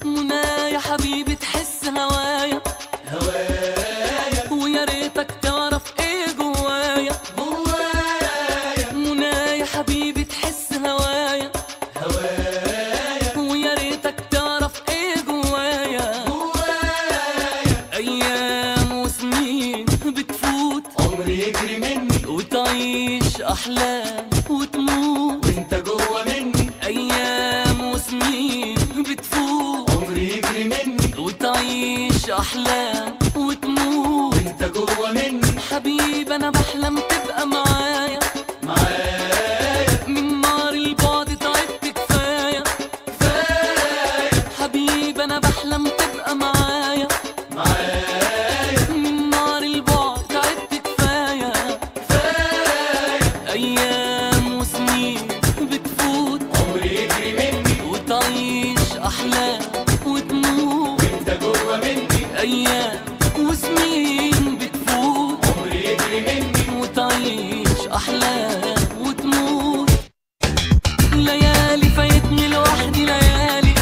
منى يا حبيبي تحس هوايا هوايا ويا ريتك تعرف ايه جوايا جوايا منى يا حبيبي تحس هوايا هوايا ويا ريتك تعرف ايه جوايا جوايا ايام وسنين بتفوت عمري يجري مني وتعيش احلام وتموت وانت جوا مني ايام وسنين بتفوت عمري يجري مني وتعيش احلام وتموت وانت جوا مني حبيبي انا بحلم تبقى معايا معايا من نار البعد تعبت كفايه كفاية حبيبي انا بحلم تبقى معايا معايا من نار البعد تعبت كفايه كفاية ايام وسنين بتفوت عمري يجري مني وتعيش احلام وتموت وانت جوا مني ايام وسنين بتفوت عمري يجري مني وتعيش احلام وتموت ليالي فايتني لوحدي ليالي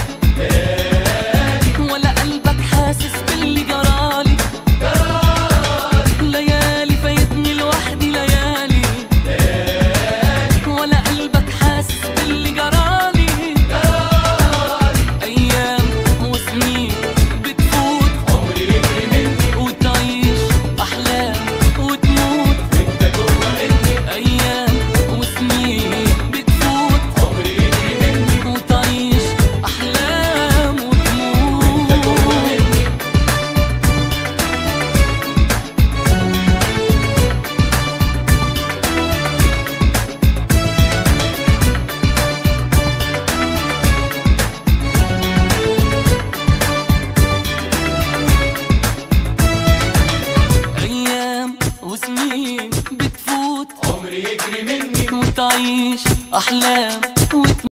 ولا قلبك حاسس باللي جرالي ليالي فايتني لوحدي ليالي ولا قلبك حاسس باللي جرالي ايام وسنين بتفوت عمري يجري مني وتعيش احلام وتموت وانت جوا مني ايام وسنين بتفوت عمري يجري مني وتعيش احلام وانت جوا وتموت مني ايام وسنين بتفوت عمري يجري مني وتعيش احلام وتموت